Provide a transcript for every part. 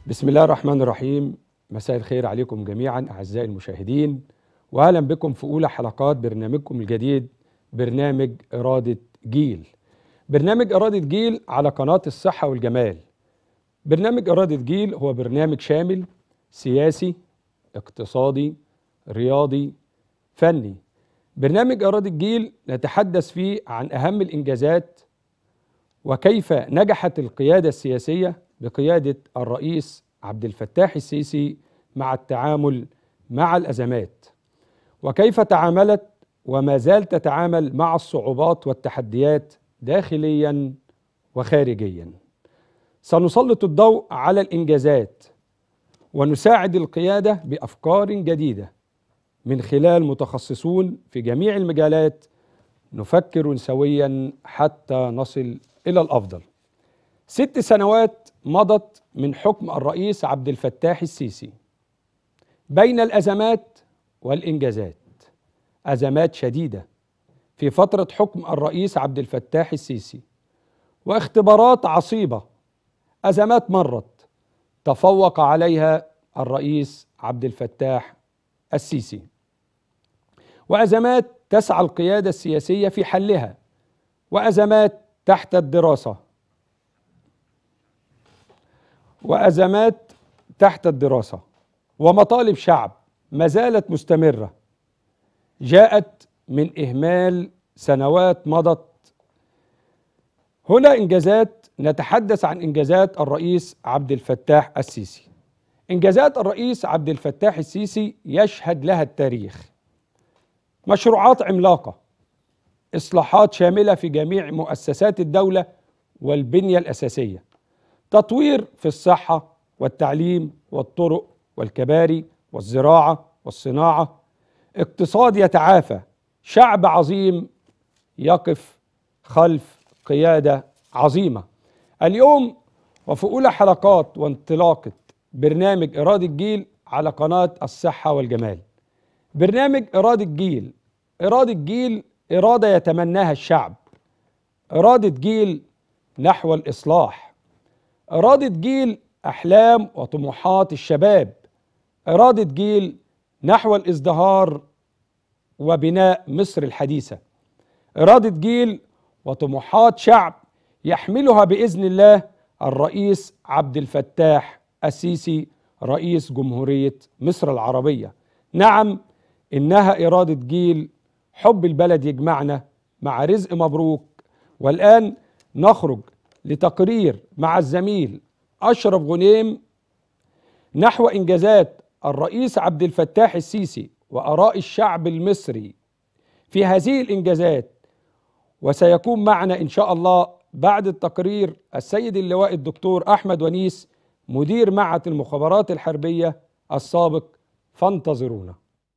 بسم الله الرحمن الرحيم مساء الخير عليكم جميعا أعزائي المشاهدين وأهلا بكم في أولى حلقات برنامجكم الجديد برنامج إرادة جيل برنامج إرادة جيل على قناة الصحة والجمال برنامج إرادة جيل هو برنامج شامل سياسي اقتصادي رياضي فني برنامج إرادة جيل نتحدث فيه عن أهم الإنجازات وكيف نجحت القيادة السياسية بقيادة الرئيس عبد الفتاح السيسي مع التعامل مع الأزمات وكيف تعاملت وما زالت تتعامل مع الصعوبات والتحديات داخليا وخارجيا سنسلط الضوء على الإنجازات ونساعد القيادة بأفكار جديدة من خلال متخصصون في جميع المجالات نفكر سويا حتى نصل إلى الأفضل ست سنوات مضت من حكم الرئيس عبد الفتاح السيسي بين الأزمات والإنجازات أزمات شديدة في فترة حكم الرئيس عبد الفتاح السيسي واختبارات عصيبة أزمات مرت تفوق عليها الرئيس عبد الفتاح السيسي وأزمات تسعى القيادة السياسية في حلها وأزمات تحت الدراسة وأزمات تحت الدراسة ومطالب شعب ما زالت مستمرة جاءت من إهمال سنوات مضت هنا إنجازات نتحدث عن إنجازات الرئيس عبد الفتاح السيسي إنجازات الرئيس عبد الفتاح السيسي يشهد لها التاريخ مشروعات عملاقة إصلاحات شاملة في جميع مؤسسات الدولة والبنية الأساسية تطوير في الصحة والتعليم والطرق والكباري والزراعة والصناعة اقتصاد يتعافى شعب عظيم يقف خلف قيادة عظيمة اليوم وفي أولى حلقات وانطلاقة برنامج إرادة جيل على قناة الصحة والجمال برنامج إرادة جيل إرادة جيل إرادة يتمناها الشعب إرادة جيل نحو الإصلاح إرادة جيل أحلام وطموحات الشباب إرادة جيل نحو الازدهار وبناء مصر الحديثة إرادة جيل وطموحات شعب يحملها بإذن الله الرئيس عبد الفتاح السيسي رئيس جمهورية مصر العربية نعم إنها إرادة جيل حب البلد يجمعنا مع رزق مبروك والآن نخرج لتقرير مع الزميل أشرف غنيم نحو إنجازات الرئيس عبد الفتاح السيسي وآراء الشعب المصري في هذه الإنجازات وسيكون معنا إن شاء الله بعد التقرير السيد اللواء الدكتور أحمد ونيس مدير معهد المخابرات الحربية السابق فانتظرونا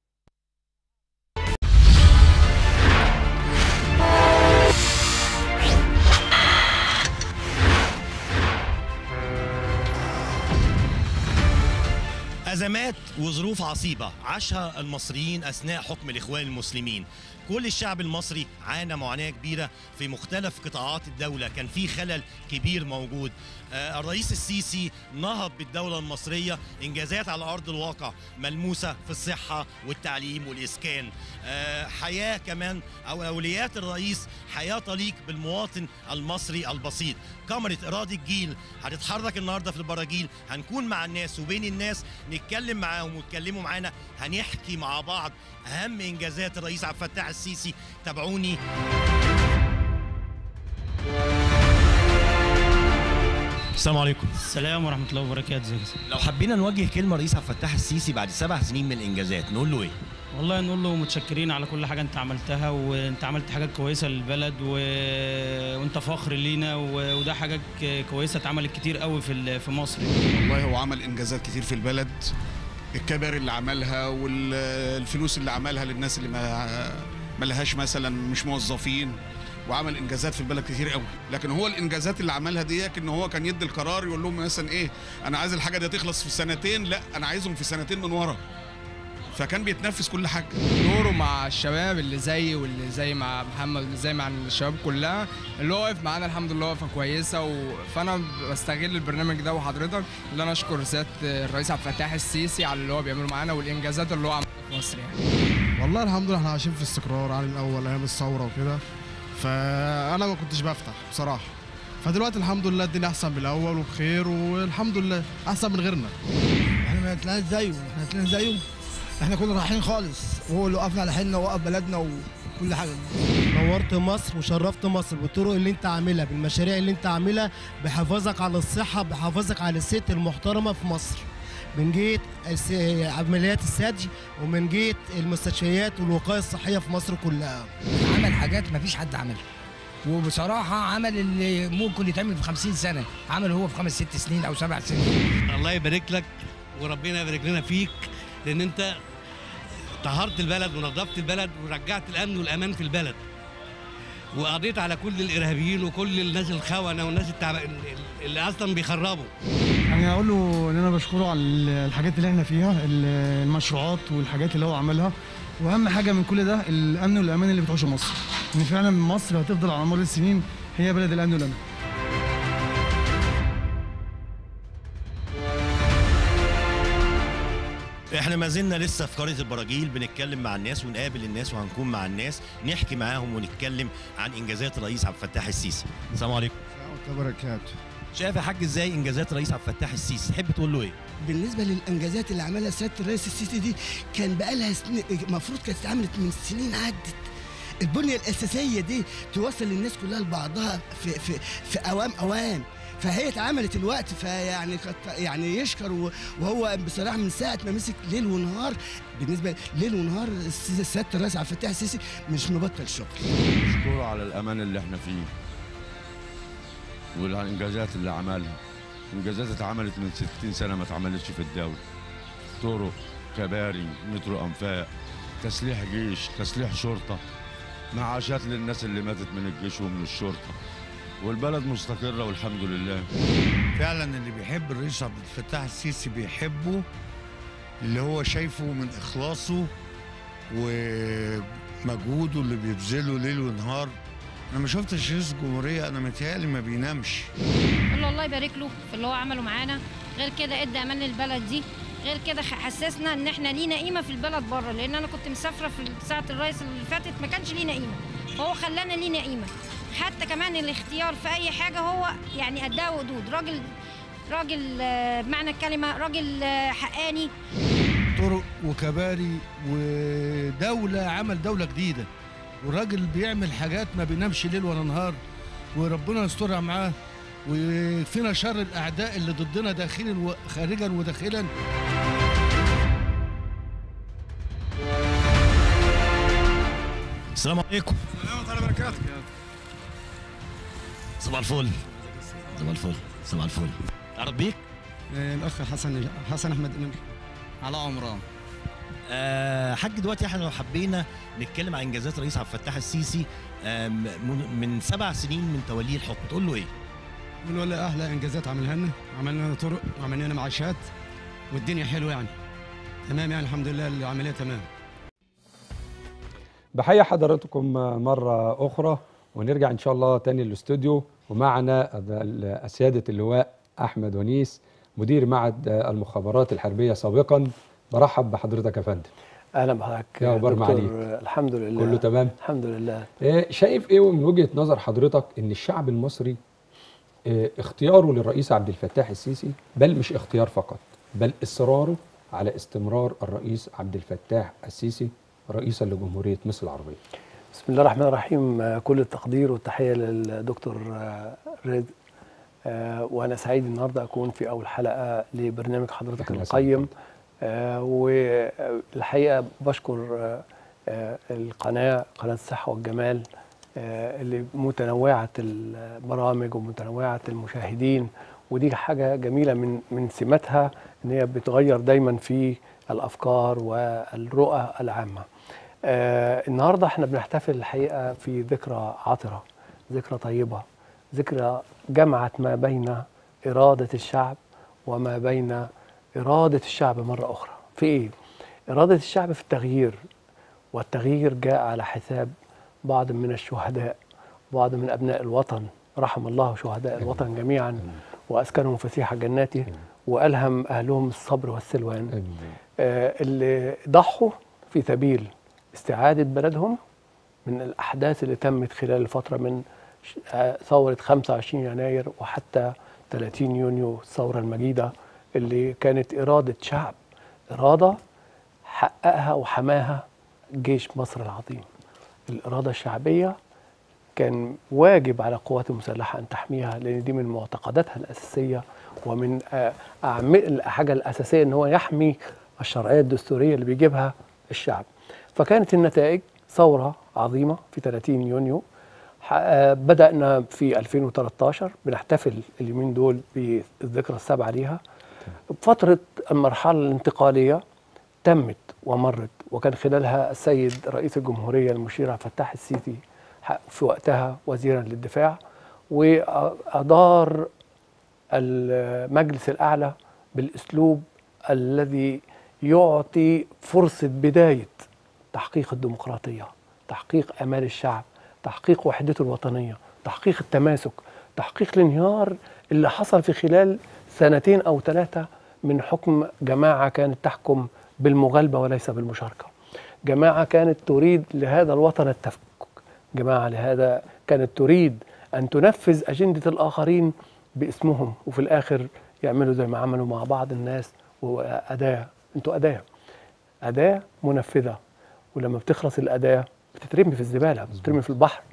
أزمات وظروف عصيبة عاشها المصريين أثناء حكم الإخوان المسلمين كل الشعب المصري عانى معاناة كبيرة في مختلف قطاعات الدولة كان في خلل كبير موجود آه الرئيس السيسي نهض بالدولة المصرية إنجازات على أرض الواقع ملموسة في الصحة والتعليم والإسكان آه حياة كمان أو أولويات الرئيس حياة تليق بالمواطن المصري البسيط كاميرا إرادة جيل هتتحرك النهاردة في البراجيل هنكون مع الناس وبين الناس نتكلم معاهم ويتكلموا معانا هنحكي مع بعض أهم إنجازات الرئيس عبد الفتاح السيسي تابعوني السلام عليكم السلام ورحمة الله وبركاته ازيك يا سيدي؟ لو حبينا نوجه كلمة رئيس عبد الفتاح السيسي بعد سبع سنين من الإنجازات نقول له إيه؟ والله نقول له متشكرين على كل حاجة أنت عملتها وأنت عملت حاجات كويسة للبلد و... وأنت فخر لينا و... وده حاجات ك- كويسة اتعملت كتير قوي في ال- في مصر والله هو عمل انجازات كتير في البلد الكباري اللي عملها والفلوس اللي عملها للناس اللي ما ما لهاش مثلا مش موظفين وعمل انجازات في البلد كتير قوي لكن هو الانجازات اللي عملها ديك ان هو كان يدي القرار يقول لهم مثلا ايه انا عايز الحاجه دي تخلص في سنتين لا انا عايزهم في سنتين من ورا فكان بيتنفذ كل حاجه دوره مع الشباب اللي زيي واللي زي مع محمد واللي زي مع الشباب كلها اللي هو واقف معانا الحمد لله وقفه كويسه و... فانا بستغل البرنامج ده وحضرتك اللي انا اشكر سياده الرئيس عبد الفتاح السيسي على اللي هو بيعمله معانا والانجازات اللي هو عملها في مصر يعني والله الحمد لله احنا عايشين في استقرار عن الاول ايام الثوره وكده فانا ما كنتش بفتح بصراحه فدلوقتي الحمد لله الدنيا احسن من الاول وبخير والحمد لله احسن من غيرنا احنا ما طلعناش زيه احنا طلعنا زيه احنا كنا رايحين خالص وهو اللي وقفنا على حيلنا ووقف بلدنا وكل حاجه نورت مصر وشرفت مصر بالطرق اللي انت عاملها بالمشاريع اللي انت عاملها بحفاظك على الصحه بحفاظك على الست المحترمه في مصر من جهه الس- عمليات الثدي ومن جهه المستشفيات والوقايه الصحيه في مصر كلها عمل حاجات ما فيش حد عملها وبصراحة عمل اللي ممكن يتعمل في 50 سنة عمل هو في خمس ست سنين أو سبع سنين الله يبارك لك وربنا يبارك لنا فيك لان انت طهرت البلد ونظفت البلد ورجعت الامن والامان في البلد وقضيت على كل الارهابيين وكل الناس الخونه والناس التعب... اللي اصلا بيخربوا يعني اقول له ان انا بشكره على الحاجات اللي احنا فيها المشروعات والحاجات اللي هو عملها واهم حاجه من كل ده الامن والامان اللي بتعيشه مصر ان فعلا مصر هتفضل على مر السنين هي بلد الامن والامان احنا ما زلنا لسه في قريه البراجيل بنتكلم مع الناس ونقابل الناس وهنكون مع الناس نحكي معاهم ونتكلم عن انجازات الرئيس عبد الفتاح السيسي السلام عليكم وبركاته شايف يا حاج ازاي انجازات الرئيس عبد الفتاح السيسي تحب تقول له ايه بالنسبه للانجازات اللي عملها سياده الرئيس السيسي دي كان بقالها سنين المفروض كانت اتعملت من سنين عدت البنيه الاساسيه دي توصل للناس كلها لبعضها في في في اوام اوام فهي اتعملت الوقت فيعني كت- يعني يشكر و- وهو بصراحه من ساعه ما مسك ليل ونهار بالنسبه ليل ونهار السيسي- سياده الرئيس عبد الفتاح السيسي مش مبطل شغل مشكور على الامان اللي احنا فيه والانجازات اللي عملها انجازات اتعملت من 60 سنه ما اتعملتش في الدوله طرق كباري مترو انفاق تسليح جيش تسليح شرطه معاشات للناس اللي ماتت من الجيش ومن الشرطه والبلد مستقره والحمد لله فعلا اللي بيحب الرئيس عبد الفتاح السيسي بيحبه اللي هو شايفه من اخلاصه ومجهوده اللي بيبذله ليل ونهار انا ما شفتش رئيس الجمهوريه انا متهيألي ما بينامش قول له الله يبارك له في اللي هو عمله معانا غير كده ادى امان للبلد دي غير كده خ- حسسنا ان احنا لينا قيمه في البلد بره لان انا كنت مسافره في ساعه الرئيس اللي فاتت ما كانش لينا قيمه فهو خلانا لينا قيمه حتى كمان الاختيار في اي حاجه هو يعني اداه وقدود راجل راجل آه، بمعنى الكلمه راجل آه، حقاني طرق وكباري ودولة عمل دولة جديدة والراجل بيعمل حاجات ما بينامش ليل ولا نهار وربنا يسترها معاه ويكفينا شر الأعداء اللي ضدنا داخلا وخارجا وداخلا السلام عليكم الله وبركاته صباح الفل صباح الفل صباح الفل تعرف بيك الاخ حسن حسن احمد امام على عمران آه حاج دلوقتي احنا لو حبينا نتكلم عن انجازات الرئيس عبد الفتاح السيسي آم، من من سبع سنين من توليه الحكم تقول له ايه؟ بنقول له احلى انجازات عملها لنا عملنا لنا طرق وعملنا لنا معاشات والدنيا حلوه يعني تمام يعني الحمد لله العمليه تمام بحيي حضراتكم مرة أخرى ونرجع إن شاء الله تاني الاستوديو ومعنا السيادة اللواء أحمد ونيس مدير معهد المخابرات الحربية سابقا برحب بحضرتك يا فندم اهلا بحضرتك يا أخبار دكتور. معاليك؟ الحمد لله كله تمام الحمد لله إيه، شايف ايه من وجهة نظر حضرتك ان الشعب المصري إيه، اختياره للرئيس عبد الفتاح السيسي بل مش اختيار فقط بل اصراره على استمرار الرئيس عبد الفتاح السيسي رئيسا لجمهورية مصر العربية بسم الله الرحمن الرحيم آه، كل التقدير والتحيه للدكتور آه، رزق آه، وانا سعيد النهارده اكون في اول حلقه لبرنامج حضرتك أهلا القيم آه، والحقيقه بشكر آه، آه، القناه قناه الصحه والجمال آه، اللي متنوعه البرامج ومتنوعه المشاهدين ودي حاجه جميله من من سماتها ان هي بتغير دايما في الافكار والرؤى العامه. آه النهارده احنا بنحتفل الحقيقه في ذكرى عطره، ذكرى طيبه، ذكرى جمعت ما بين اراده الشعب وما بين اراده الشعب مره اخرى. في ايه؟ إرادة الشعب في التغيير والتغيير جاء على حساب بعض من الشهداء بعض من أبناء الوطن رحم الله شهداء الوطن جميعا وأسكنهم فسيح جناته وألهم أهلهم الصبر والسلوان آه، اللي ضحوا في سبيل استعادة بلدهم من الأحداث اللي تمت خلال الفترة من ش- آه، ثورة 25 يناير وحتى 30 يونيو الثورة المجيدة اللي كانت إرادة شعب إرادة حققها وحماها جيش مصر العظيم الإرادة الشعبية كان واجب على القوات المسلحة أن تحميها لأن دي من معتقداتها الأساسية ومن آه، أعم- الحاجة الأساسية أن هو يحمي الشرعية الدستورية اللي بيجيبها الشعب فكانت النتائج ثورة عظيمة في 30 يونيو ح- آه، بدأنا في 2013 بنحتفل اليومين دول بالذكرى السابعة ليها فترة المرحلة الانتقالية تمت ومرت وكان خلالها السيد رئيس الجمهورية المشير عبد الفتاح السيسي ح- في وقتها وزيرا للدفاع وأدار المجلس الأعلى بالأسلوب الذي يعطي فرصة بداية تحقيق الديمقراطية تحقيق أمال الشعب تحقيق وحدته الوطنية تحقيق التماسك تحقيق الانهيار اللي حصل في خلال سنتين أو ثلاثة من حكم جماعة كانت تحكم بالمغالبة وليس بالمشاركة جماعة كانت تريد لهذا الوطن التفكك جماعة لهذا كانت تريد أن تنفذ أجندة الآخرين باسمهم وفي الآخر يعملوا زي ما عملوا مع بعض الناس وأداة أنتوا أداة أداة منفذة ولما بتخلص الأداة بتترمي في الزبالة بتترمي في البحر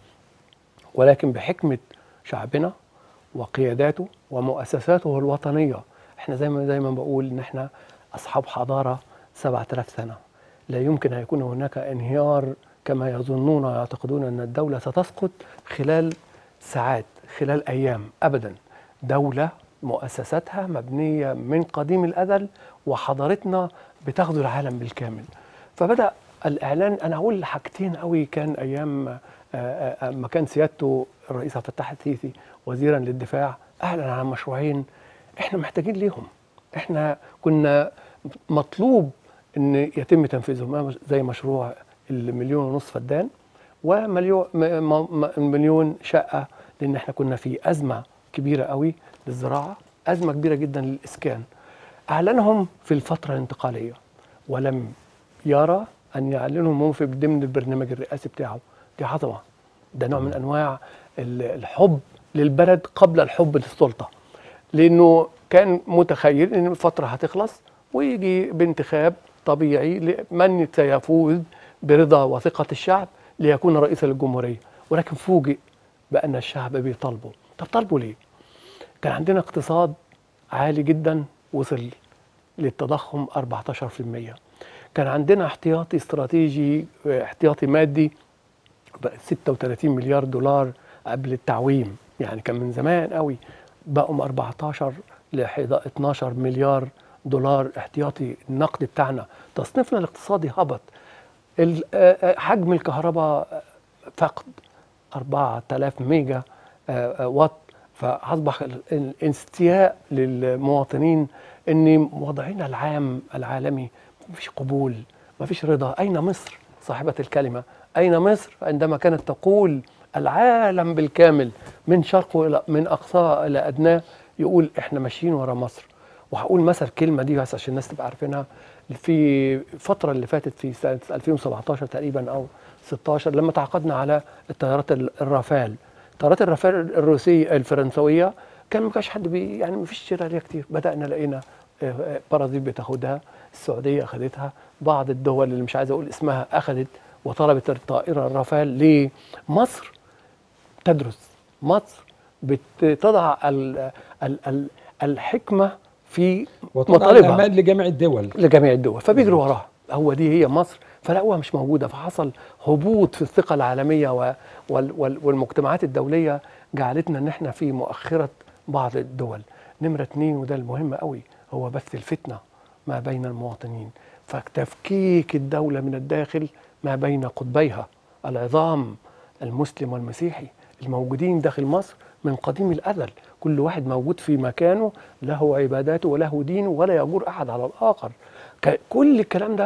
ولكن بحكمة شعبنا وقياداته ومؤسساته الوطنية احنا زي ما دايما بقول ان احنا اصحاب حضارة 7000 سنة لا يمكن ان يكون هناك انهيار كما يظنون ويعتقدون ان الدولة ستسقط خلال ساعات خلال ايام ابدا دولة مؤسساتها مبنية من قديم الازل وحضارتنا بتغزو العالم بالكامل فبدأ الاعلان انا هقول حاجتين قوي كان ايام آه، آه، آه، ما كان سيادته الرئيس عبد الفتاح السيسي وزيرا للدفاع اعلن عن مشروعين احنا محتاجين ليهم احنا كنا مطلوب ان يتم تنفيذهم زي مشروع المليون ونص فدان ومليون م- م- م- مليون شقه لان احنا كنا في ازمه كبيره قوي للزراعه ازمه كبيره جدا للاسكان اعلنهم في الفتره الانتقاليه ولم يرى ان يعلنهم هم في ضمن البرنامج الرئاسي بتاعه دي عظمه ده نوع من انواع ال- الحب للبلد قبل الحب للسلطه لانه كان متخيل ان الفتره هتخلص ويجي بانتخاب طبيعي لمن سيفوز برضا وثقه الشعب ليكون رئيسا للجمهوريه ولكن فوجئ بان الشعب بيطالبه طب طالبوا ليه كان عندنا اقتصاد عالي جدا وصل للتضخم 14% كان عندنا احتياطي استراتيجي اه، احتياطي مادي بقى 36 مليار دولار قبل التعويم يعني كان من زمان قوي بقوا من 14 ل 12 مليار دولار احتياطي النقد بتاعنا تصنيفنا الاقتصادي هبط ال- آه، آه، حجم الكهرباء فقد 4000 ميجا آه، آه، وات فاصبح ال- الانستياء للمواطنين ان وضعنا العام العالمي مفيش قبول مفيش رضا اين مصر صاحبه الكلمه اين مصر عندما كانت تقول العالم بالكامل من شرقه الى من اقصاه الى ادناه يقول احنا ماشيين ورا مصر وهقول مثل كلمه دي بس عشان الناس تبقى عارفينها في الفتره اللي فاتت في سنه 2017 تقريبا او 16 لما تعاقدنا على الطيارات ال- الرافال طيارات الرافال الروسيه الفرنسويه كان ما كانش حد بي يعني ما فيش شراء ليها كتير بدانا لقينا آه، آه، برازيل بتاخدها السعوديه اخذتها بعض الدول اللي مش عايز اقول اسمها اخذت وطلبت الطائره الرافال ليه مصر تدرس مصر بتضع ال ال ال الحكمه في وتضع مطالبها الأمان لجميع الدول لجميع الدول فبيجروا وراها هو دي هي مصر فلقوها مش موجوده فحصل هبوط في الثقه العالميه و وال وال والمجتمعات الدوليه جعلتنا ان احنا في مؤخره بعض الدول نمره اتنين وده المهم قوي هو بث الفتنه ما بين المواطنين فتفكيك الدوله من الداخل ما بين قطبيها العظام المسلم والمسيحي الموجودين داخل مصر من قديم الازل كل واحد موجود في مكانه له عباداته وله دينه ولا يجور احد على الاخر ك- كل الكلام ده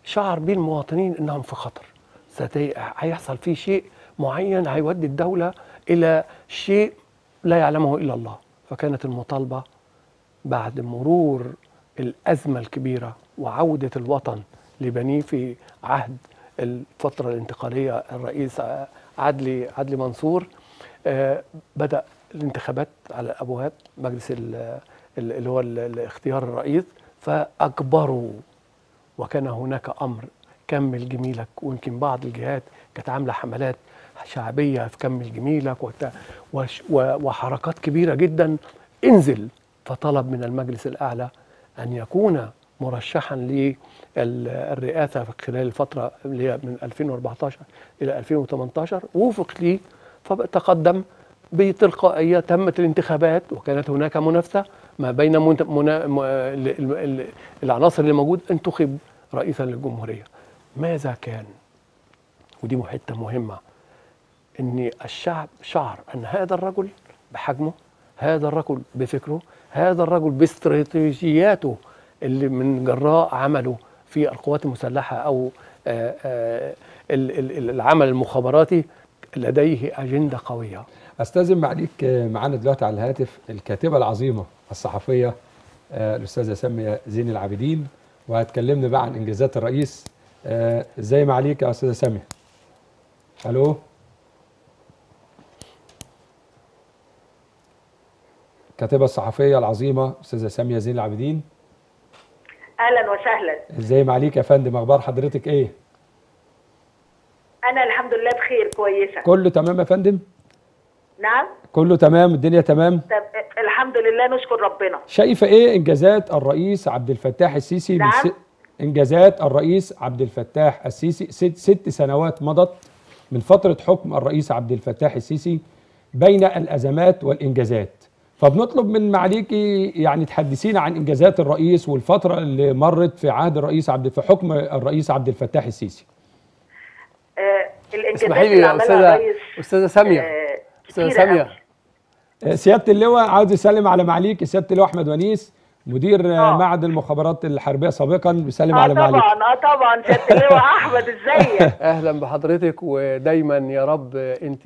شعر بيه المواطنين انهم في خطر ستي- هيحصل فيه شيء معين هيودي الدوله الى شيء لا يعلمه الا الله فكانت المطالبه بعد مرور الازمه الكبيره وعوده الوطن لبنيه في عهد الفتره الانتقاليه الرئيس عدلي عدلي منصور آه، بدا الانتخابات على الابواب مجلس ال- ال- اللي هو ال- ال- اختيار الرئيس فاجبروا وكان هناك امر كمل جميلك ويمكن بعض الجهات كانت عامله حملات شعبيه في كمل جميلك وت- وش- و- وحركات كبيره جدا انزل فطلب من المجلس الاعلى ان يكون مرشحا للرئاسه في خلال الفتره اللي هي من 2014 الى 2018 وفق ليه فتقدم بتلقائيه تمت الانتخابات وكانت هناك منافسه ما بين منت... منا... م... ال... ال... ال... العناصر اللي موجود انتخب رئيسا للجمهوريه ماذا كان ودي حته مهمه ان الشعب شعر ان هذا الرجل بحجمه هذا الرجل بفكره هذا الرجل باستراتيجياته اللي من جراء عمله في القوات المسلحه او آه، آه، ال- ال- العمل المخابراتي لديه اجنده قويه استاذن معليك آه، معانا دلوقتي على الهاتف الكاتبه العظيمه الصحفيه آه، الاستاذه ساميه زين العابدين وهتكلمنا بقى عن انجازات الرئيس آه، ازاي معليك يا استاذه ساميه الو الكاتبه الصحفيه العظيمه استاذه ساميه زين العابدين اهلا وسهلا ازاي معليك يا فندم اخبار حضرتك ايه انا الحمد لله بخير كويسه كله تمام يا فندم نعم كله تمام الدنيا تمام طب الحمد لله نشكر ربنا شايفه ايه انجازات الرئيس عبد الفتاح السيسي من نعم. س... انجازات الرئيس عبد الفتاح السيسي ست, ست سنوات مضت من فتره حكم الرئيس عبد الفتاح السيسي بين الازمات والانجازات فبنطلب من معاليكي يعني تحدثينا عن انجازات الرئيس والفتره اللي مرت في عهد الرئيس عبد في حكم الرئيس عبد الفتاح السيسي آه الانجازات اسمحي لي اللي يا عملها استاذه الرئيس استاذه ساميه آه استاذه كتيرة ساميه أوي. آه، سياده اللواء عاوز يسلم على معاليك سياده اللواء احمد ونيس مدير آه. معهد المخابرات الحربيه سابقا بيسلم اه على معاليك طبعا اه طبعا سياده اللواء احمد ازيك اهلا بحضرتك ودايما يا رب انت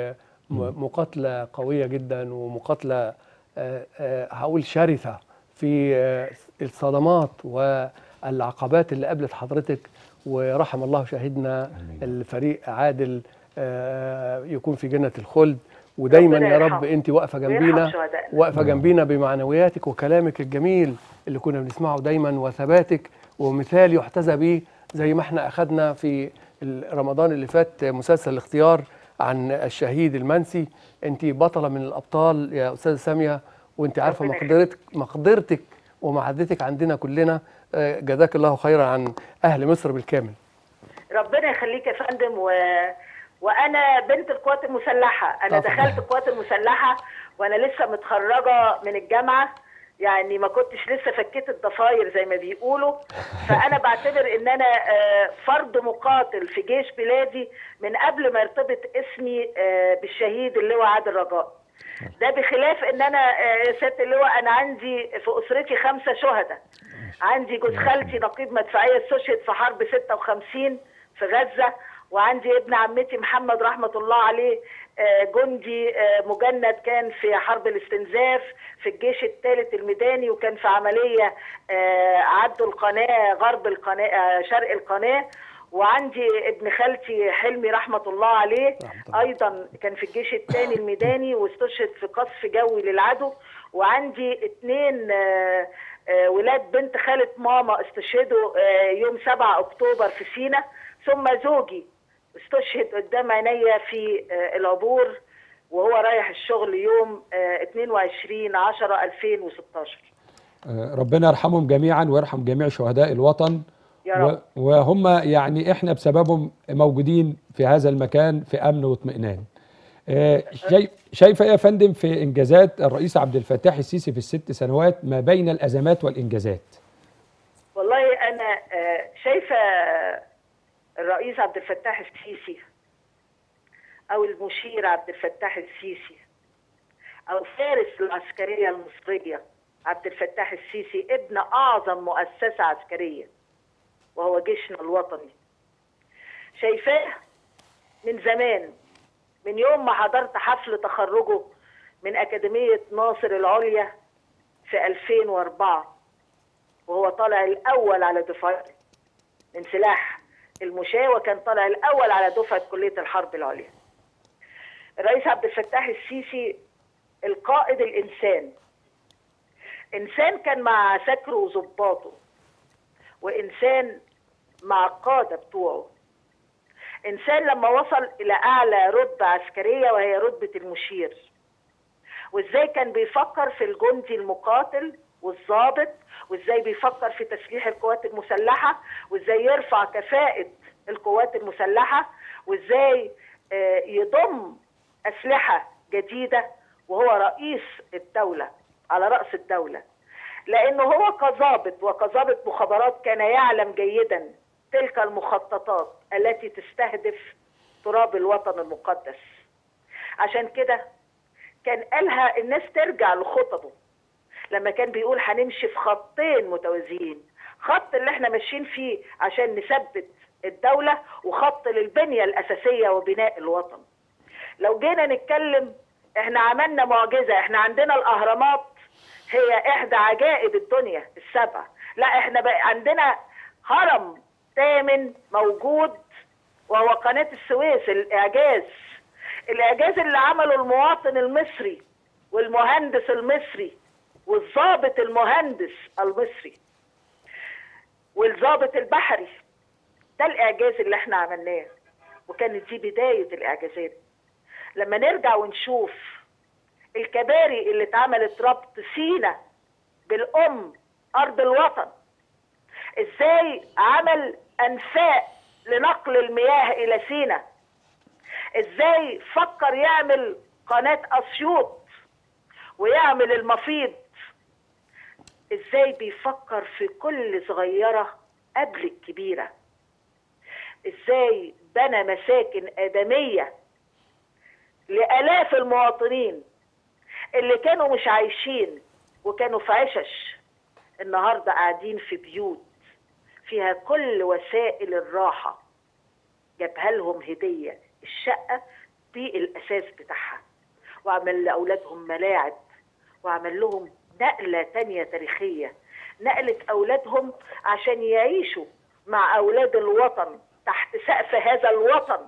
م- مقاتله قويه جدا ومقاتله آه، آه، هقول شرسه في آه، الصدمات والعقبات اللي قابلت حضرتك ورحم الله شهيدنا الفريق عادل آه، يكون في جنه الخلد ودايما ربنا يا رب يرحمه. انت واقفه ويرحم جنبينا شهدائنا. واقفه جنبينا بمعنوياتك وكلامك الجميل اللي كنا بنسمعه دايما وثباتك ومثال يحتذى به زي ما احنا اخذنا في ال- رمضان اللي فات مسلسل الاختيار عن الشهيد المنسي انت بطله من الابطال يا استاذه ساميه وانت عارفه ربنا مقدرتك مقدرتك ومعدتك عندنا كلنا آه، جزاك الله خيرا عن اهل مصر بالكامل ربنا يخليك يا فندم و... وانا بنت القوات المسلحه انا طبعاً. دخلت القوات المسلحه وانا لسه متخرجه من الجامعه يعني ما كنتش لسه فكيت الضفاير زي ما بيقولوا فانا بعتبر ان انا آه، فرد مقاتل في جيش بلادي من قبل ما يرتبط اسمي آه، بالشهيد اللواء عادل رجاء ده بخلاف ان انا آه، يا سياده اللواء انا عندي في اسرتي خمسه شهداء عندي جوز خالتي نقيب مدفعيه استشهد في حرب 56 في غزه وعندي ابن عمتي محمد رحمه الله عليه آه، جندي آه، مجند كان في حرب الاستنزاف في الجيش الثالث الميداني وكان في عمليه آه، عدوا القناه غرب القناه آه، شرق القناه وعندي ابن خالتي حلمي رحمه الله عليه ايضا كان في الجيش الثاني الميداني واستشهد في قصف جوي للعدو وعندي اتنين آه، آه، ولاد بنت خالة ماما استشهدوا آه، يوم 7 اكتوبر في سينا ثم زوجي استشهد قدام عينيا في آه، العبور وهو رايح الشغل يوم آه، 22 10 2016 آه، ربنا يرحمهم جميعا ويرحم جميع شهداء الوطن يا رب. و- وهم يعني احنا بسببهم موجودين في هذا المكان في امن واطمئنان آه، شايف شايفه ايه يا فندم في انجازات الرئيس عبد الفتاح السيسي في الست سنوات ما بين الازمات والانجازات والله انا آه، شايفه الرئيس عبد الفتاح السيسي او المشير عبد الفتاح السيسي او فارس العسكريه المصريه عبد الفتاح السيسي ابن اعظم مؤسسه عسكريه وهو جيشنا الوطني شايفاه من زمان من يوم ما حضرت حفل تخرجه من أكاديمية ناصر العليا في 2004 وهو طالع الأول على دفعته من سلاح المشاة وكان طالع الأول على دفعة كلية الحرب العليا الرئيس عبد الفتاح السيسي القائد الإنسان إنسان كان مع عساكره وظباطه وإنسان مع القادة بتوعه إنسان لما وصل إلى أعلى رتبة عسكرية وهي رتبة المشير وإزاي كان بيفكر في الجندي المقاتل والضابط وإزاي بيفكر في تسليح القوات المسلحة وإزاي يرفع كفاءة القوات المسلحة وإزاي آه، يضم أسلحة جديدة وهو رئيس الدولة على رأس الدولة لأنه هو كظابط وكظابط مخابرات كان يعلم جيدا تلك المخططات التي تستهدف تراب الوطن المقدس عشان كده كان قالها الناس ترجع لخططه لما كان بيقول هنمشي في خطين متوازيين خط اللي احنا ماشيين فيه عشان نثبت الدولة وخط للبنية الأساسية وبناء الوطن لو جينا نتكلم احنا عملنا معجزة احنا عندنا الأهرامات هي إحدى عجائب الدنيا السبع لا احنا بقى عندنا هرم ثامن موجود وهو قناة السويس الإعجاز الإعجاز اللي عمله المواطن المصري والمهندس المصري والضابط المهندس المصري والضابط البحري ده الإعجاز اللي احنا عملناه وكانت دي بداية الإعجازات لما نرجع ونشوف الكباري اللي اتعملت ربط سينا بالأم أرض الوطن ازاي عمل أنفاق لنقل المياه إلى سينا ازاي فكر يعمل قناة أسيوط ويعمل المفيض ازاي بيفكر في كل صغيرة قبل الكبيرة ازاي بنى مساكن آدمية لآلاف المواطنين اللي كانوا مش عايشين وكانوا في عشش النهارده قاعدين في بيوت فيها كل وسائل الراحة جابها لهم هدية الشقة دي الأساس بتاعها وعمل لأولادهم ملاعب وعمل لهم نقلة تانية تاريخية نقلة أولادهم عشان يعيشوا مع أولاد الوطن تحت سقف هذا الوطن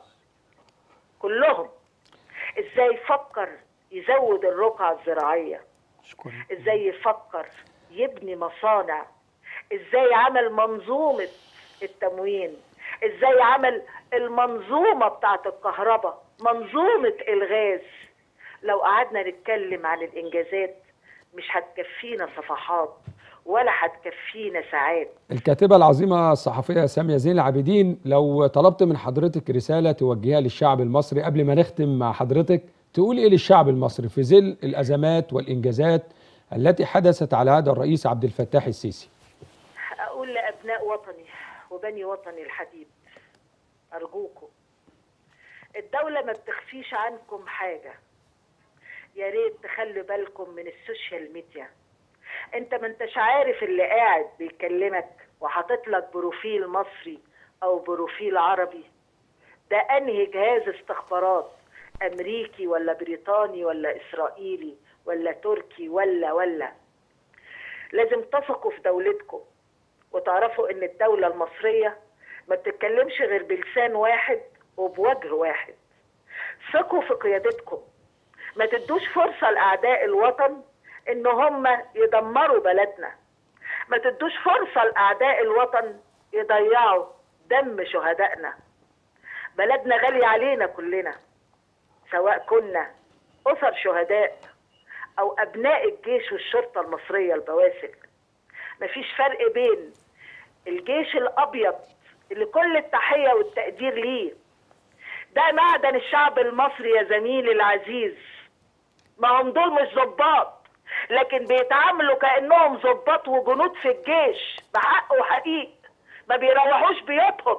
كلهم ازاي فكر يزود الرقعة الزراعية ازاي يفكر يبني مصانع ازاي عمل منظومة التموين ازاي عمل المنظومة بتاعت الكهرباء منظومة الغاز لو قعدنا نتكلم عن الانجازات مش هتكفينا صفحات ولا هتكفينا ساعات الكاتبة العظيمة الصحفية سامية زين العابدين لو طلبت من حضرتك رسالة توجهها للشعب المصري قبل ما نختم مع حضرتك تقول ايه للشعب المصري في ظل الازمات والانجازات التي حدثت على هذا الرئيس عبد الفتاح السيسي اقول لابناء وطني وبني وطني الحبيب ارجوكم الدولة ما بتخفيش عنكم حاجة يا ريت تخلوا بالكم من السوشيال ميديا انت ما انتش عارف اللي قاعد بيكلمك وحاطط لك بروفيل مصري او بروفيل عربي ده انهي جهاز استخبارات امريكي ولا بريطاني ولا اسرائيلي ولا تركي ولا ولا لازم تثقوا في دولتكم وتعرفوا ان الدولة المصرية ما بتتكلمش غير بلسان واحد وبوجه واحد ثقوا في قيادتكم ما تدوش فرصة لأعداء الوطن ان هم يدمروا بلدنا ما تدوش فرصة لأعداء الوطن يضيعوا دم شهدائنا بلدنا غالية علينا كلنا سواء كنا أسر شهداء أو أبناء الجيش والشرطة المصرية البواسل مفيش فرق بين الجيش الأبيض اللي كل التحية والتقدير ليه ده معدن الشعب المصري يا زميلي العزيز ما هم دول مش ظباط لكن بيتعاملوا كأنهم ظباط وجنود في الجيش بحق وحقيق ما بيروحوش بيوتهم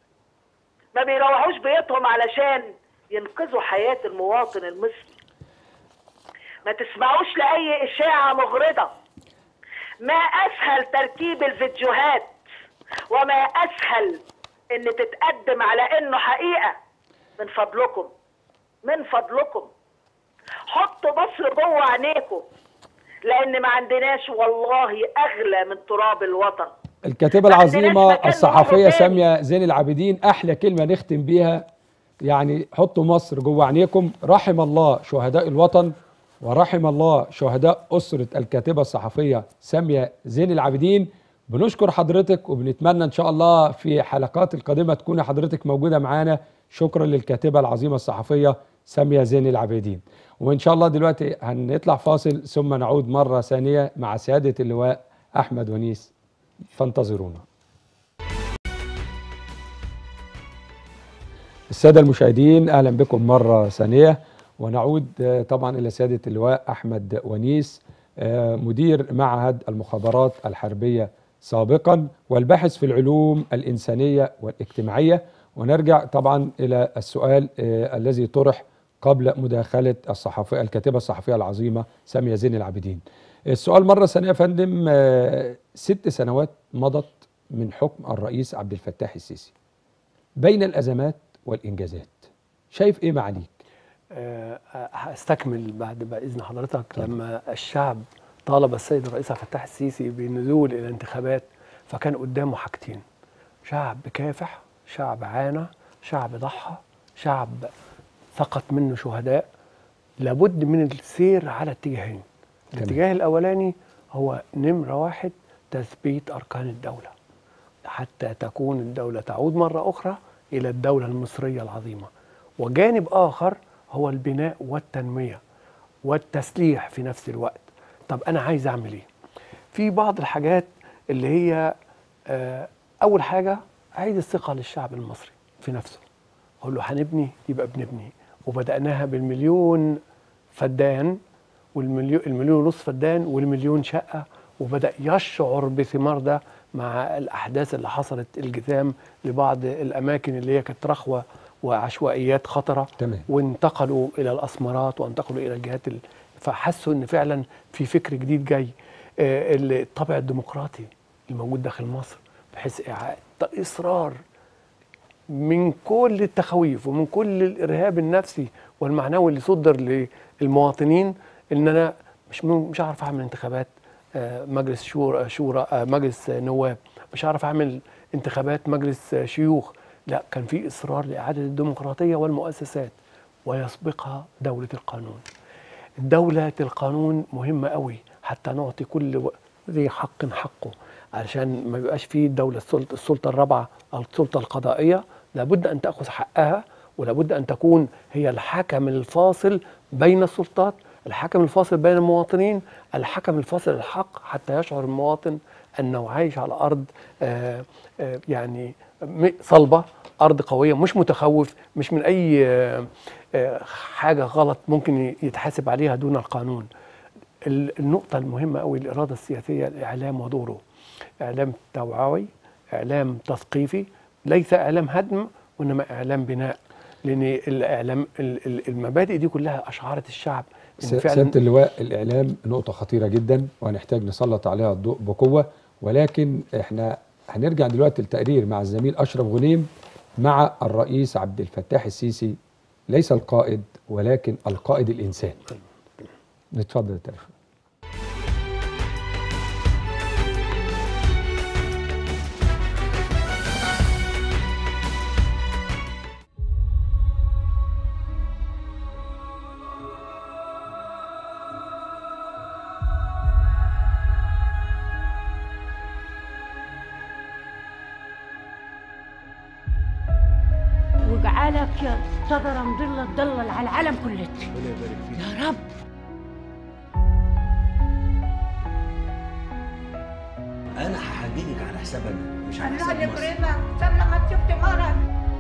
ما بيروحوش بيوتهم علشان ينقذوا حياة المواطن المصري ما تسمعوش لأي إشاعة مغرضة ما أسهل تركيب الفيديوهات وما اسهل ان تتقدم على انه حقيقه من فضلكم من فضلكم حطوا مصر جوه عينيكم لان ما عندناش والله اغلى من تراب الوطن الكاتبة ما عندناش العظيمة مكان الصحفية نخرج تاني. سامية زين العابدين أحلى كلمة نختم بيها يعني حطوا مصر جوه عينيكم رحم الله شهداء الوطن ورحم الله شهداء أسرة الكاتبة الصحفية سامية زين العابدين بنشكر حضرتك وبنتمنى إن شاء الله في حلقات القادمة تكون حضرتك موجودة معانا شكرا للكاتبة العظيمة الصحفية سامية زين العابدين وإن شاء الله دلوقتي هنطلع فاصل ثم نعود مرة ثانية مع سيادة اللواء أحمد ونيس فانتظرونا السادة المشاهدين أهلا بكم مرة ثانية ونعود آه، طبعا إلى سيادة اللواء أحمد ونيس آه، مدير معهد المخابرات الحربية سابقا والباحث في العلوم الإنسانية والاجتماعية ونرجع طبعا إلى السؤال آه، الذي طرح قبل مداخلة الصحفية الكاتبة الصحفية العظيمة سامية زين العابدين السؤال مرة ثانية يا فندم آه، ست سنوات مضت من حكم الرئيس عبد الفتاح السيسي بين الأزمات والإنجازات شايف إيه معاليك؟ آه، هستكمل بعد ما اذن حضرتك لما الشعب طالب السيد الرئيس عبد الفتاح السيسي بالنزول الى انتخابات فكان قدامه حاجتين شعب كافح شعب عانى شعب ضحى شعب سقط منه شهداء لابد من السير على اتجاهين الاتجاه الاولاني هو نمره واحد تثبيت اركان الدوله حتى تكون الدوله تعود مره اخرى الى الدوله المصريه العظيمه وجانب اخر هو البناء والتنميه والتسليح في نفس الوقت طب انا عايز اعمل ايه في بعض الحاجات اللي هي آه، اول حاجه عايز الثقه للشعب المصري في نفسه اقول له هنبني يبقى بنبني وبداناها بالمليون فدان والمليون المليون ونص فدان والمليون شقه وبدا يشعر بثمار ده مع الاحداث اللي حصلت الجذام لبعض الاماكن اللي هي كانت رخوه وعشوائيات خطره تمام وانتقلوا الى الاسمرات وانتقلوا الى الجهات ال... فحسوا ان فعلا في فكر جديد جاي آه، الطابع الديمقراطي الموجود داخل مصر بحيث إعادة- اصرار من كل التخويف ومن كل الارهاب النفسي والمعنوي اللي صدر للمواطنين ان انا مش م- مش هعرف اعمل انتخابات آه، مجلس شورى شورى آه، مجلس آه، نواب مش هعرف اعمل انتخابات مجلس آه، شيوخ لا كان في اصرار لاعاده الديمقراطيه والمؤسسات ويسبقها دوله القانون دولة القانون مهمة قوي حتى نعطي كل و- ذي حق حقه علشان ما يبقاش فيه الدولة السلطة, السلطة الرابعة أو السلطة القضائية لابد أن تأخذ حقها ولابد أن تكون هي الحكم الفاصل بين السلطات الحكم الفاصل بين المواطنين الحكم الفاصل الحق حتى يشعر المواطن أنه عايش على أرض آه آه يعني م- صلبة أرض قوية مش متخوف مش من أي آه آه، حاجة غلط ممكن يتحاسب عليها دون القانون ال- النقطة المهمة أوي الإرادة السياسية الإعلام ودوره إعلام توعوي إعلام تثقيفي ليس إعلام هدم وإنما إعلام بناء لأن الإعلام ال- ال- المبادئ دي كلها أشعرت الشعب إن س- سيادة اللواء الإعلام نقطة خطيرة جدا وهنحتاج نسلط عليها الضوء بقوة ولكن احنا هنرجع دلوقتي التقرير مع الزميل أشرف غنيم مع الرئيس عبد الفتاح السيسي ليس القائد ولكن القائد الإنسان نتفضل التليفون وجعلك يا صدر مضلة تضلل على العالم كله يا رب انا هحججك على حساب انا مش على الله حساب مصر يكرمك طب لما شفت مرض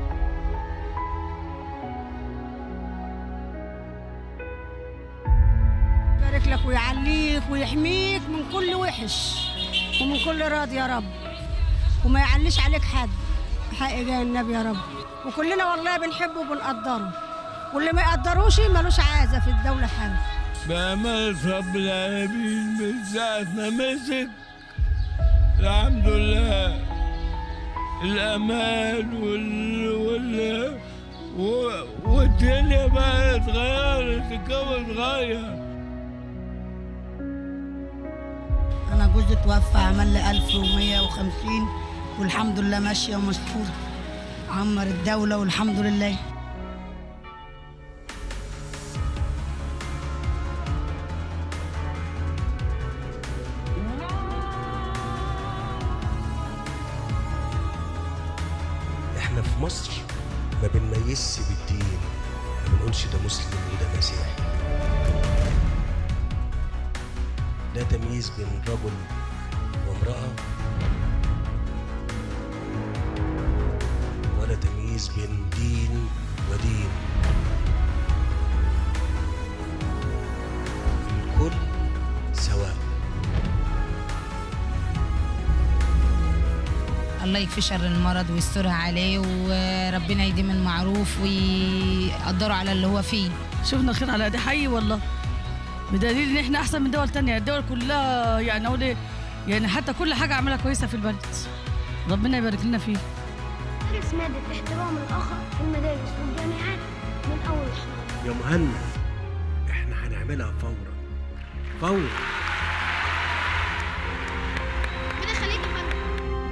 يبارك لك ويعليك ويحميك من كل وحش ومن كل راضي يا رب وما يعليش عليك حد حق جاي النبي يا رب وكلنا والله بنحبه وبنقدره واللي ما يقدروش ملوش عازه في الدوله حاجه بأمانة رب العالمين من ساعة ما مسك الحمد لله الامان وال وال و- والدنيا بقى اتغيرت الجو اتغير انا جوزي توفى عمل لي 1150 والحمد لله ماشيه ومستوره عمر الدوله والحمد لله احنا في مصر ما بنميزش بالدين ما بنقولش ده مسلم وده مسيحي لا تمييز بين رجل وامرأة ولا تمييز بين دين ودين الكل سواء الله يكفي شر المرض ويسترها عليه وربنا يديم المعروف ويقدره على اللي هو فيه شفنا خير على دي حقيقي والله بدليل ان احنا احسن من دول تانية الدول كلها يعني اقول ايه يعني حتى كل حاجه عاملها كويسه في البلد ربنا يبارك لنا فيه درس مادة احترام الآخر في المدارس والجامعات من أول الحلقة يا مهند احنا هنعملها فورا فورا كده خليك يا فندم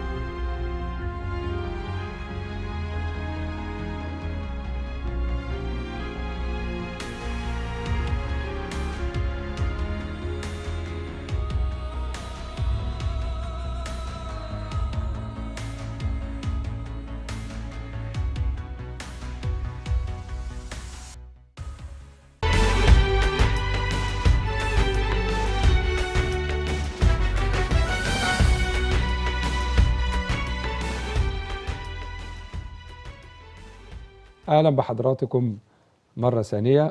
اهلا بحضراتكم مره ثانيه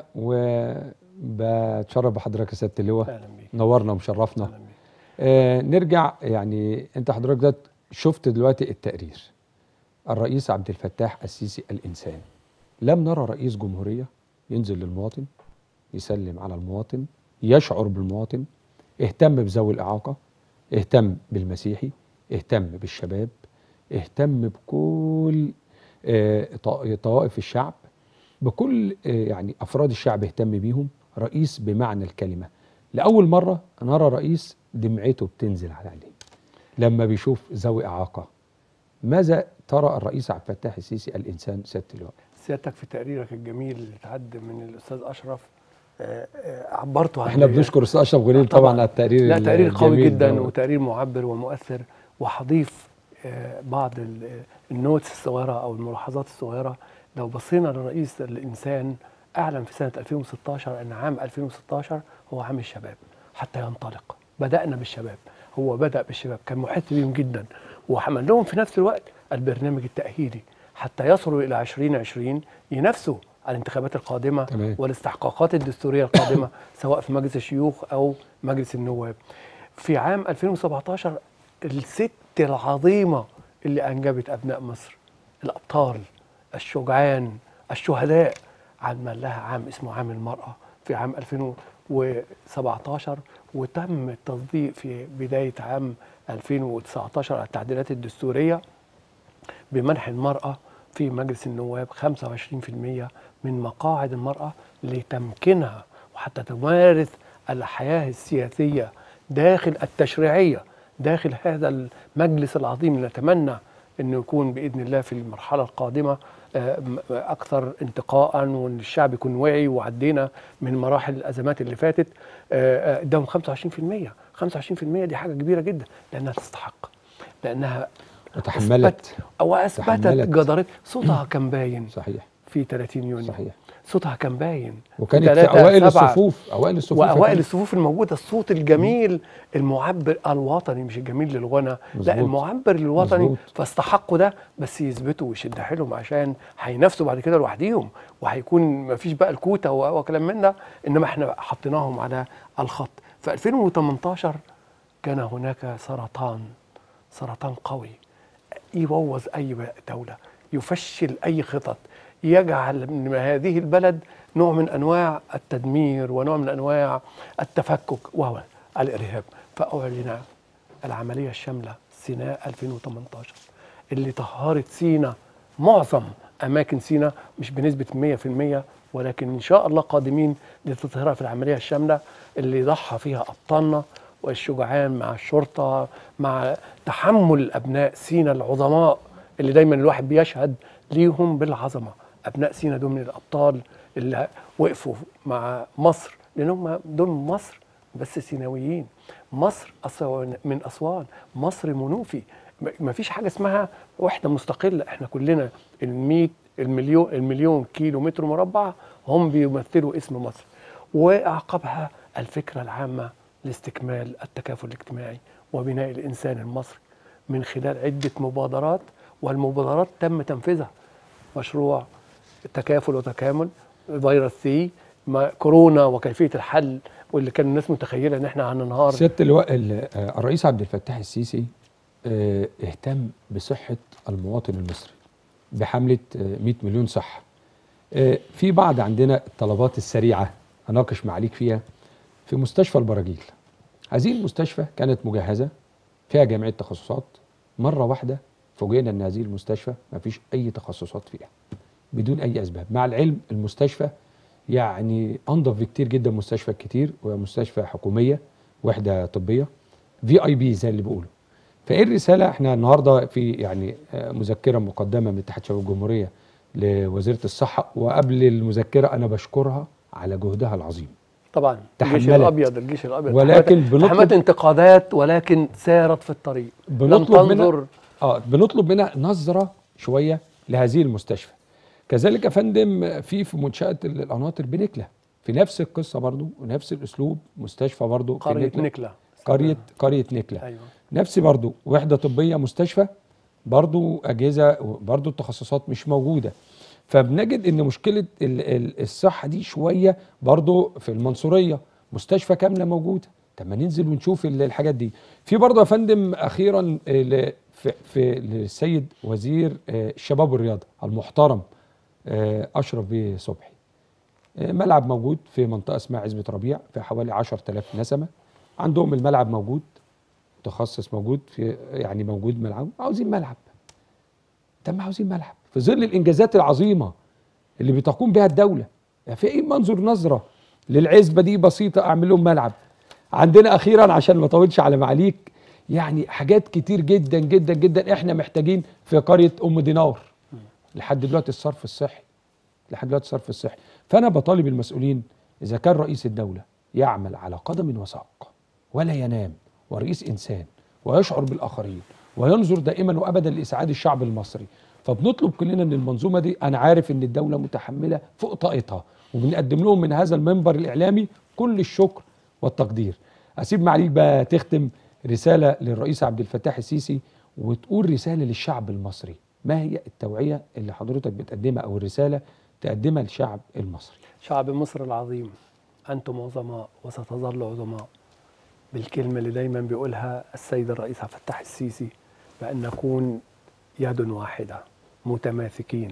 وبتشرف بحضرتك يا سياده اللواء أهلا بيك. نورنا ومشرفنا آه نرجع يعني انت حضرتك ده شفت دلوقتي التقرير الرئيس عبد الفتاح السيسي الانسان لم نرى رئيس جمهوريه ينزل للمواطن يسلم على المواطن يشعر بالمواطن اهتم بذوي الاعاقه اهتم بالمسيحي اهتم بالشباب اهتم بكل آه، طا- طوائف الشعب بكل آه، يعني افراد الشعب اهتم بيهم رئيس بمعنى الكلمه لاول مره نرى رئيس دمعته بتنزل على عينيه لما بيشوف ذوي اعاقه ماذا ترى الرئيس عبد الفتاح السيسي الانسان سياده اللواء سيادتك في تقريرك الجميل اللي اتعد من الاستاذ اشرف آه، آه، عبرته عن احنا بنشكر الاستاذ اشرف غليل طبعا على التقرير لا تقرير قوي الجميل جدا ده. وتقرير معبر ومؤثر وهضيف آه، بعض ال- النوتس الصغيره او الملاحظات الصغيره لو بصينا لرئيس الانسان اعلن في سنه 2016 ان عام 2016 هو عام الشباب حتى ينطلق بدانا بالشباب هو بدا بالشباب كان محيط بيهم جدا وعمل لهم في نفس الوقت البرنامج التاهيلي حتى يصلوا الى 2020 ينافسوا على الانتخابات القادمه تمام. والاستحقاقات الدستوريه القادمه سواء في مجلس الشيوخ او مجلس النواب. في عام 2017 الست العظيمه اللي انجبت ابناء مصر الابطال الشجعان الشهداء عمل لها عام اسمه عام المراه في عام 2017 وتم التصديق في بدايه عام 2019 على التعديلات الدستوريه بمنح المرأة في مجلس النواب 25% من مقاعد المرأة لتمكينها وحتى تمارس الحياة السياسية داخل التشريعية داخل هذا المجلس العظيم اللي نتمنى أنه يكون بإذن الله في المرحلة القادمة آه، م- أكثر انتقاء وأن الشعب يكون واعي وعدينا من مراحل الأزمات اللي فاتت آه، آه، اداهم 25% 25% دي حاجة كبيرة جدا لأنها تستحق لأنها وتحملت أثبت أو أثبتت تحملت. جدارة صوتها كان باين صحيح في 30 يونيو صحيح صوتها كان باين وكانت في تلاتة اوائل سبعة. الصفوف اوائل الصفوف واوائل وكانت- الصفوف الموجوده الصوت الجميل المعبر الوطني مش الجميل للغنى لا مظبوط. المعبر الوطني مظبوط. فاستحقوا ده بس يثبتوا ويشد حيلهم عشان هينافسوا بعد كده لوحديهم وهيكون ما فيش بقى الكوتا و- وكلام من ده انما احنا حطيناهم على الخط في 2018 كان هناك سرطان سرطان قوي يبوظ اي دوله يفشل اي خطط يجعل من هذه البلد نوع من انواع التدمير ونوع من انواع التفكك وهو الارهاب فاعلن العمليه الشامله سيناء 2018 اللي طهرت سينا معظم اماكن سينا مش بنسبه 100% ولكن ان شاء الله قادمين لتطهيرها في العمليه الشامله اللي ضحى فيها ابطالنا والشجعان مع الشرطه مع تحمل ابناء سينا العظماء اللي دايما الواحد بيشهد ليهم بالعظمه ابناء سينا دول من الابطال اللي وقفوا مع مصر لانهم دول من مصر بس سيناويين مصر أسوان من اسوان مصر منوفي ما فيش حاجه اسمها وحده مستقله احنا كلنا ال المليون المليون كيلو متر مربع هم بيمثلوا اسم مصر واعقبها الفكره العامه لاستكمال التكافل الاجتماعي وبناء الانسان المصري من خلال عده مبادرات والمبادرات تم تنفيذها مشروع تكافل وتكامل فيروس سي ما كورونا وكيفيه الحل واللي كان الناس متخيله ان احنا هننهار سياده اللواء ال- آه، الرئيس عبد الفتاح السيسي آه، اهتم بصحه المواطن المصري بحمله آه، 100 مليون صحه آه، في بعض عندنا الطلبات السريعه اناقش معاليك فيها في مستشفى البراجيل هذه المستشفى كانت مجهزه فيها جميع التخصصات مره واحده فوجئنا ان هذه المستشفى ما فيش اي تخصصات فيها بدون اي اسباب مع العلم المستشفى يعني انضف بكتير جدا من مستشفى كتير وهي مستشفى حكوميه وحده طبيه في اي بي زي اللي بيقولوا فايه الرساله احنا النهارده في يعني آه، مذكره مقدمه من اتحاد شباب الجمهوريه لوزيره الصحه وقبل المذكره انا بشكرها على جهدها العظيم طبعا الجيش تحملت. الابيض الجيش الابيض ولكن تحملت- بنطلب- تحملت انتقادات ولكن سارت في الطريق لم بنطلب تنظر منها اه بنطلب منها نظره شويه لهذه المستشفى كذلك يا فندم في في منشاه ال- القناطر بنكله في نفس القصه برضو ونفس الاسلوب مستشفى برضو في قريه نكله قريه قريه نكله ايوه نفس برضو وحده طبيه مستشفى برضو اجهزه برضو التخصصات مش موجوده فبنجد ان مشكله ال- ال- الصحه دي شويه برضو في المنصوريه مستشفى كامله موجوده طب ما ننزل ونشوف ال- الحاجات دي في برضو يا فندم اخيرا آه، ل- في, في للسيد وزير آه، الشباب والرياضه المحترم آه، اشرف بيه صبحي آه، ملعب موجود في منطقه اسمها عزبه ربيع في حوالي 10000 نسمه عندهم الملعب موجود متخصص موجود في يعني موجود ملعب عاوزين ملعب طب ما عاوزين ملعب في ظل الانجازات العظيمه اللي بتقوم بها الدوله يعني في ايه منظر نظره للعزبه دي بسيطه اعمل لهم ملعب عندنا اخيرا عشان ما اطولش على معاليك يعني حاجات كتير جدا جدا جدا احنا محتاجين في قريه ام دينار لحد دلوقتي الصرف الصحي لحد دلوقتي الصرف الصحي فانا بطالب المسؤولين اذا كان رئيس الدوله يعمل على قدم وساق ولا ينام ورئيس انسان ويشعر بالاخرين وينظر دائما وابدا لاسعاد الشعب المصري فبنطلب كلنا ان المنظومه دي انا عارف ان الدوله متحمله فوق طاقتها وبنقدم لهم من هذا المنبر الاعلامي كل الشكر والتقدير اسيب معاليك بقى تختم رساله للرئيس عبد الفتاح السيسي وتقول رساله للشعب المصري ما هي التوعيه اللي حضرتك بتقدمها او الرساله تقدمها للشعب المصري شعب مصر العظيم أنتم عظماء وستظل عظماء بالكلمة اللي دايما بيقولها السيد الرئيس عبد الفتاح السيسي بأن نكون يد واحدة متماسكين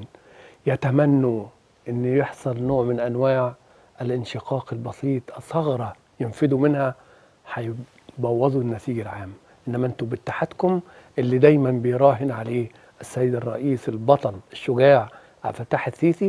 يتمنوا أن يحصل نوع من أنواع الانشقاق البسيط ثغرة ينفذوا منها هيبوظوا النسيج العام إنما أنتم باتحادكم اللي دايما بيراهن عليه السيد الرئيس البطل الشجاع عبد الفتاح السيسي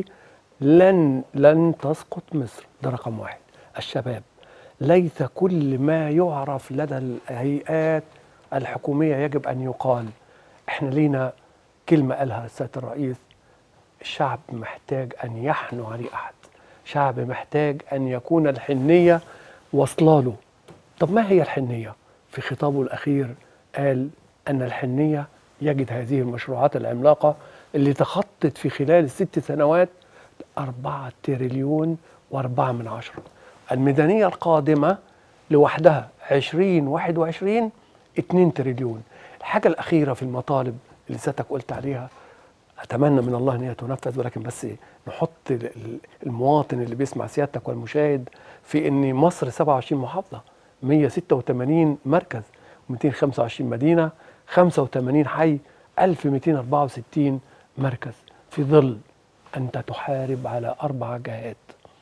لن لن تسقط مصر ده رقم واحد الشباب ليس كل ما يعرف لدى الهيئات الحكومية يجب أن يقال احنا لينا كلمة قالها السيد الرئيس الشعب محتاج أن يحنو عليه أحد شعب محتاج أن يكون الحنية واصلاله طب ما هي الحنية؟ في خطابه الأخير قال أن الحنية يجد هذه المشروعات العملاقة اللي تخطت في خلال الست سنوات أربعة تريليون وأربعة من عشرة الميزانية القادمة لوحدها عشرين واحد وعشرين اتنين تريليون الحاجة الأخيرة في المطالب اللي سيادتك قلت عليها أتمنى من الله أن هي تنفذ ولكن بس نحط ال- ال- المواطن اللي بيسمع سيادتك والمشاهد في أن مصر 27 محافظة 186 مركز 225 مدينة 85 حي 1264 مركز في ظل أنت تحارب على أربع جهات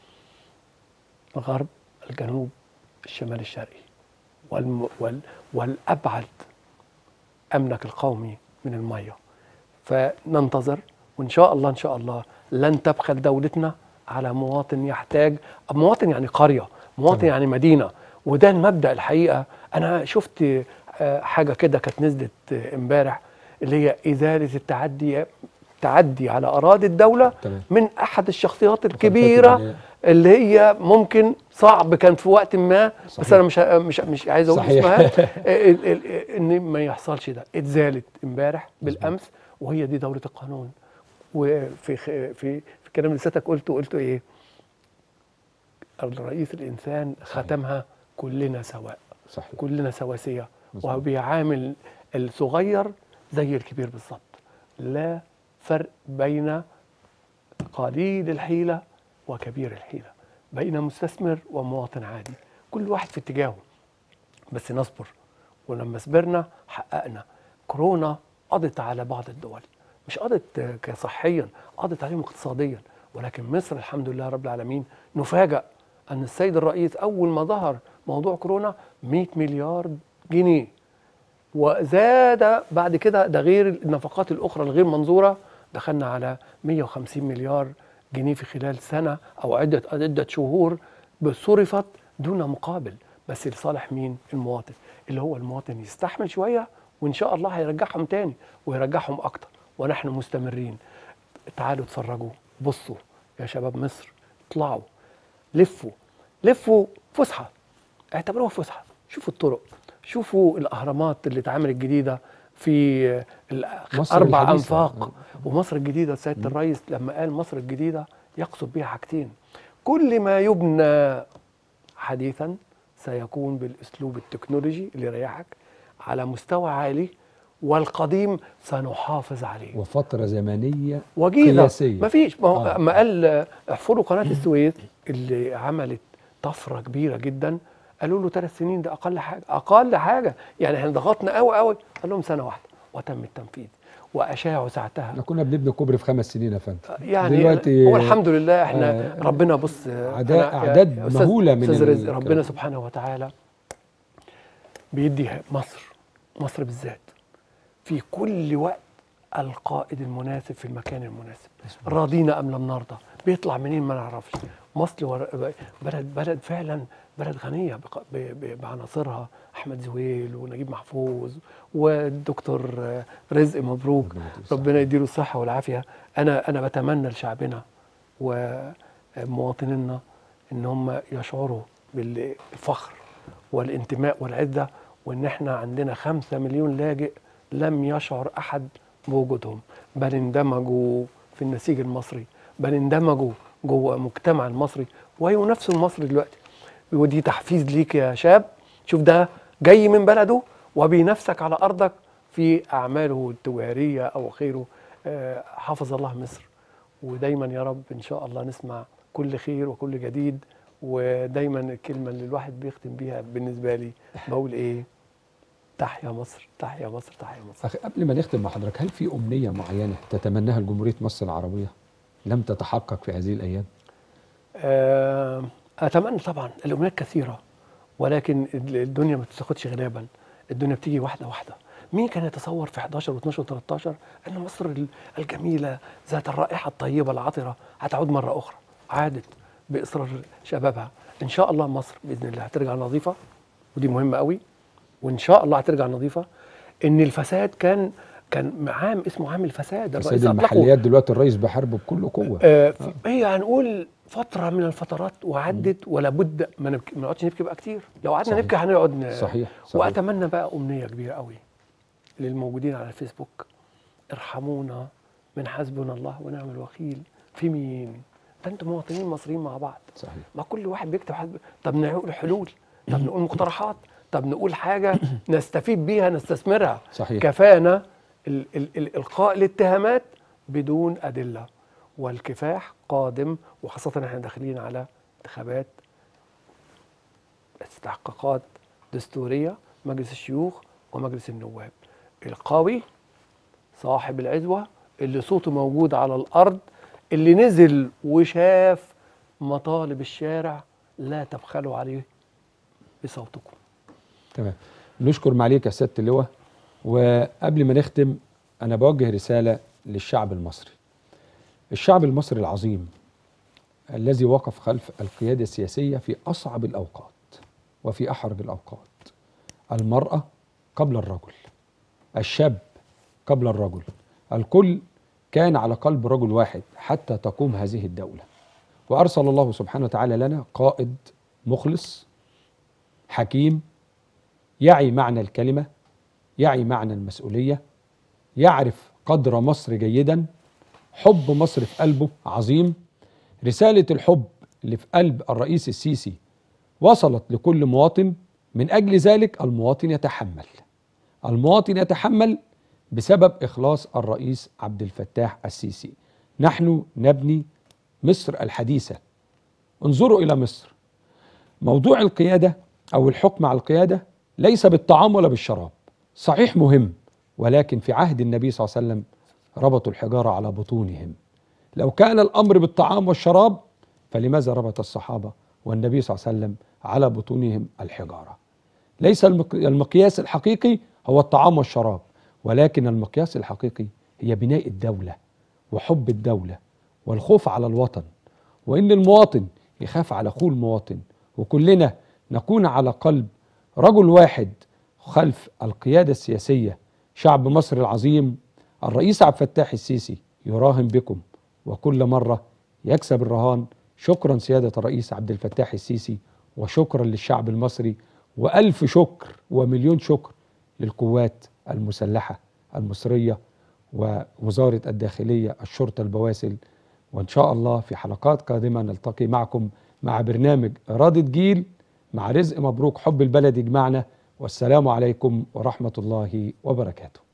الغرب الجنوب الشمال الشرقي والم وال والأبعد أمنك القومي من المية فننتظر وان شاء الله ان شاء الله لن تبخل دولتنا على مواطن يحتاج مواطن يعني قريه مواطن تمام. يعني مدينه وده المبدا الحقيقه انا شفت آه، حاجه كده كانت نزلت آه، امبارح اللي هي ازاله التعدي تعدي على اراضي الدوله تمام. من احد الشخصيات الكبيره المالية. اللي هي ممكن صعب كان في وقت ما بس صحيح. انا مش ه- مش مش عايز اقول صحيح. اسمها ال- ال- ان ما يحصلش ده اتزالت امبارح بالامس وهي دي دوله القانون وفي خ- في في الكلام اللي سيادتك قلته قلته ايه الرئيس الانسان ختمها كلنا سواء صحيح كلنا سواسيه مظبوط. وبيعامل الصغير زي الكبير بالظبط لا فرق بين قليل الحيله وكبير الحيله بين مستثمر ومواطن عادي كل واحد في اتجاهه بس نصبر ولما صبرنا حققنا كورونا قضت على بعض الدول مش قضت آه، كصحيا قضت عليهم اقتصاديا ولكن مصر الحمد لله رب العالمين نفاجأ أن السيد الرئيس أول ما ظهر موضوع كورونا 100 مليار جنيه وزاد بعد كده ده غير النفقات الأخرى الغير منظورة دخلنا على 150 مليار جنيه في خلال سنة أو عدة عدة شهور صرفت دون مقابل بس لصالح مين؟ المواطن اللي هو المواطن يستحمل شوية وإن شاء الله هيرجعهم تاني ويرجعهم أكتر ونحن مستمرين تعالوا اتفرجوا بصوا يا شباب مصر اطلعوا لفوا لفوا فسحة اعتبروها فسحة شوفوا الطرق شوفوا الأهرامات اللي اتعملت جديدة في مصر أربع الحديثة. أنفاق ومصر الجديدة سيادة الرئيس لما قال مصر الجديدة يقصد بها حاجتين كل ما يبنى حديثا سيكون بالاسلوب التكنولوجي اللي يريحك على مستوى عالي والقديم سنحافظ عليه وفتره زمنيه وجيزه قياسيه مفيش ما هو آه. اما قال آه، احفروا قناه السويس اللي عملت طفره كبيره جدا قالوا له ثلاث سنين ده اقل حاجه اقل حاجه يعني احنا ضغطنا قوي قوي قال لهم سنه واحده وتم التنفيذ واشاعوا ساعتها احنا كنا بنبني كوبري في خمس سنين يا فندم يعني دلوقتي هو الحمد لله احنا آه، ربنا بص آه، أعداد- أنا يا- أعداد يا أستاذ- مهولة من أستاذ رزق الكلام. ربنا سبحانه وتعالى بيدي مصر مصر بالذات في كل وقت القائد المناسب في المكان المناسب راضينا ام لم نرضى بيطلع منين ما نعرفش مصر ور- بلد بلد فعلا بلد غنيه بق- ب- ب- بعناصرها احمد زويل ونجيب محفوظ والدكتور آه، رزق مبروك ربنا يديله الصحه والعافيه انا انا بتمنى لشعبنا ومواطنينا ان هم يشعروا بالفخر والانتماء والعزه وان احنا عندنا خمسة مليون لاجئ لم يشعر احد بوجودهم بل اندمجوا في النسيج المصري بل اندمجوا جوه المجتمع المصري وينافسوا المصري دلوقتي ودي تحفيز ليك يا شاب شوف ده جاي من بلده وبينافسك على ارضك في اعماله التجاريه او غيره آه، حفظ الله مصر ودايما يا رب ان شاء الله نسمع كل خير وكل جديد ودايما الكلمه اللي الواحد بيختم بيها بالنسبه لي بقول ايه تحيا مصر تحيا مصر تحيا مصر أخي قبل ما نختم مع حضرتك هل في امنيه معينه تتمناها لجمهوريه مصر العربيه لم تتحقق في هذه الايام؟ آه، اتمنى طبعا الامنيات كثيره ولكن ال- الدنيا ما بتاخدش غلابا الدنيا بتيجي واحده واحده مين كان يتصور في 11 و12 و13 ان مصر ال- الجميله ذات الرائحه الطيبه العطره هتعود مره اخرى عادت باصرار شبابها ان شاء الله مصر باذن الله هترجع نظيفه ودي مهمه قوي وان شاء الله هترجع نظيفه ان الفساد كان كان عام اسمه عام الفساد فساد الرئيس أطلقه المحليات دلوقتي الرئيس بحاربه بكل قوه آه في- هي هنقول فتره من الفترات وعدت ولا بد ما نبكي ما نقعدش نبكي بقى كتير لو قعدنا صحيح. نبكي هنقعد ن- صحيح، صحيح. واتمنى بقى امنيه كبيره قوي للموجودين على الفيسبوك ارحمونا من حسبنا الله ونعم الوكيل في مين ده انتم مواطنين مصريين مع بعض صحيح ما كل واحد بيكتب حسب طب نقول حلول طب نقول مقترحات طب نقول حاجه نستفيد بيها نستثمرها صحيح. كفانا ال ال ال القاء الاتهامات بدون ادله والكفاح قادم وخاصه احنا داخلين على انتخابات استحقاقات دستوريه مجلس الشيوخ ومجلس النواب القوي صاحب العزوه اللي صوته موجود على الارض اللي نزل وشاف مطالب الشارع لا تبخلوا عليه بصوتكم تمام نشكر معاليك يا سياده اللواء وقبل ما نختم انا بوجه رساله للشعب المصري الشعب المصري العظيم الذي وقف خلف القيادة السياسية في أصعب الأوقات وفي أحرج الأوقات المرأة قبل الرجل الشاب قبل الرجل الكل كان على قلب رجل واحد حتى تقوم هذه الدولة وأرسل الله سبحانه وتعالى لنا قائد مخلص حكيم يعي معنى الكلمة يعي معنى المسؤولية يعرف قدر مصر جيدا حب مصر في قلبه عظيم رسالة الحب اللي في قلب الرئيس السيسي وصلت لكل مواطن من أجل ذلك المواطن يتحمل المواطن يتحمل بسبب إخلاص الرئيس عبد الفتاح السيسي نحن نبني مصر الحديثة انظروا إلى مصر موضوع القيادة أو الحكم على القيادة ليس بالطعام ولا بالشراب صحيح مهم ولكن في عهد النبي صلى الله عليه وسلم ربطوا الحجارة على بطونهم لو كان الأمر بالطعام والشراب فلماذا ربط الصحابة والنبي صلى الله عليه وسلم على بطونهم الحجارة ليس المق- المقياس الحقيقي هو الطعام والشراب ولكن المقياس الحقيقي هي بناء الدولة وحب الدولة والخوف على الوطن وإن المواطن يخاف على أخوه المواطن وكلنا نكون على قلب رجل واحد خلف القيادة السياسية شعب مصر العظيم الرئيس عبد الفتاح السيسي يراهن بكم وكل مرة يكسب الرهان شكرا سيادة الرئيس عبد الفتاح السيسي وشكرا للشعب المصري وألف شكر ومليون شكر للقوات المسلحة المصرية ووزارة الداخلية الشرطة البواسل وإن شاء الله في حلقات قادمة نلتقي معكم مع برنامج إرادة جيل مع رزق مبروك حب البلد يجمعنا والسلام عليكم ورحمة الله وبركاته